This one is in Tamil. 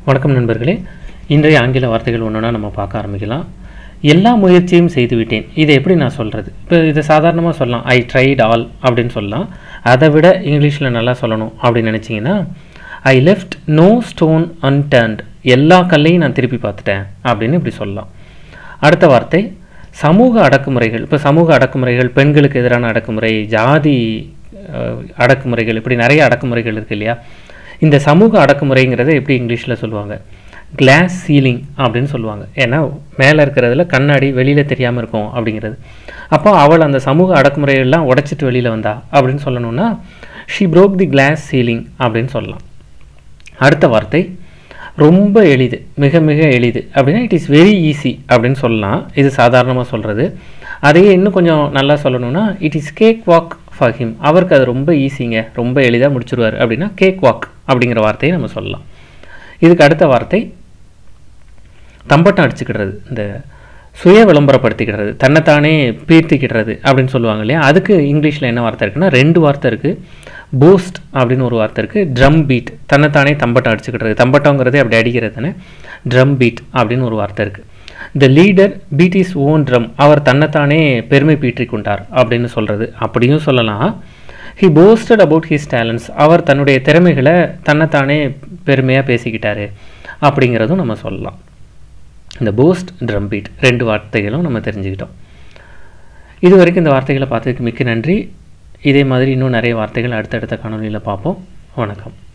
வணக்கம் நண்பர்களே இன்றைய ஆங்கில வார்த்தைகள் ஒன்றுனா நம்ம பார்க்க ஆரம்பிக்கலாம் எல்லா முயற்சியும் செய்துவிட்டேன் இதை எப்படி நான் சொல்கிறது இப்போ இதை சாதாரணமாக சொல்லலாம் ஐ ட்ரைட் ஆல் அப்படின்னு சொல்லலாம் அதை விட இங்கிலீஷில் நல்லா சொல்லணும் அப்படின்னு நினச்சிங்கன்னா I left no stone unturned எல்லா கல்லையும் நான் திருப்பி பார்த்துட்டேன் அப்படின்னு இப்படி சொல்லலாம் அடுத்த வார்த்தை சமூக அடக்குமுறைகள் இப்போ சமூக அடக்குமுறைகள் பெண்களுக்கு எதிரான அடக்குமுறை ஜாதி அஹ், அடக்குமுறைகள் இப்படி நிறைய அடக்குமுறைகள் இருக்கு இல்லையா இந்த சமூக அடக்குமுறைங்கிறத எப்படி இங்கிலீஷில் சொல்லுவாங்க கிளாஸ் சீலிங் அப்படின்னு சொல்லுவாங்க ஏன்னா மேலே இருக்கிறதுல கண்ணாடி வெளியில் தெரியாமல் இருக்கும் அப்படிங்கிறது அப்போ அவள் அந்த சமூக அடக்குமுறைகள்லாம் உடைச்சிட்டு வெளியில் வந்தா அப்படின்னு சொல்லணும்னா she broke the glass ceiling அப்படின்னு சொல்லலாம் அடுத்த வார்த்தை ரொம்ப எளிது மிக மிக எளிது அப்படின்னா இட் இஸ் வெரி ஈஸி அப்படின்னு சொல்லலாம் இது சாதாரணமாக சொல்கிறது அதையே இன்னும் கொஞ்சம் நல்லா சொல்லணும்னா it is cake walk for him அவருக்கு அது ரொம்ப ஈஸிங்க ரொம்ப எளிதாக முடிச்சிருவார் அப்படின்னா கேக் வாக் அப்படிங்கிற வார்த்தையை நம்ம சொல்லலாம் இதுக்கு அடுத்த வார்த்தை தம்பட்டம் அடிச்சுக்கிடுறது இந்த சுய விளம்பரப்படுத்திக்கிடுறது தன்னைத்தானே பீர்த்திக்கிடுறது அப்படின்னு சொல்லுவாங்க இல்லையா அதுக்கு இங்கிலீஷில் என்ன வார்த்தை இருக்குன்னா ரெண்டு வார்த்தை இருக்குது பூஸ்ட் அப்படின்னு ஒரு வார்த்தை இருக்குது ட்ரம் பீட் தன்னைத்தானே தம்பட்டம் அடிச்சுக்கிடுறது தம்பட்டங்கிறதே அப்படி அடிக்கிறது தானே ட்ரம் பீட் அப்படின்னு ஒரு வார்த்தை இருக்குது the leader beat his own drum அவர் தன்னைத்தானே பெருமை பீற்றிக் கொண்டார் அப்படின்னு சொல்கிறது அப்படியும் சொல்லலாம் he boasted about his talents அவர் தன்னுடைய திறமைகளை தன்னைத்தானே பெருமையாக பேசிக்கிட்டாரு அப்படிங்கிறதும் நம்ம சொல்லலாம் இந்த போஸ்ட் ட்ரம் பீட் ரெண்டு வார்த்தைகளும் நம்ம தெரிஞ்சுக்கிட்டோம் இது வரைக்கும் இந்த வார்த்தைகளை பார்த்ததுக்கு மிக்க நன்றி இதே மாதிரி இன்னும் நிறைய வார்த்தைகள் அடுத்தடுத்த காணொலியில் பார்ப்போம் வணக்கம்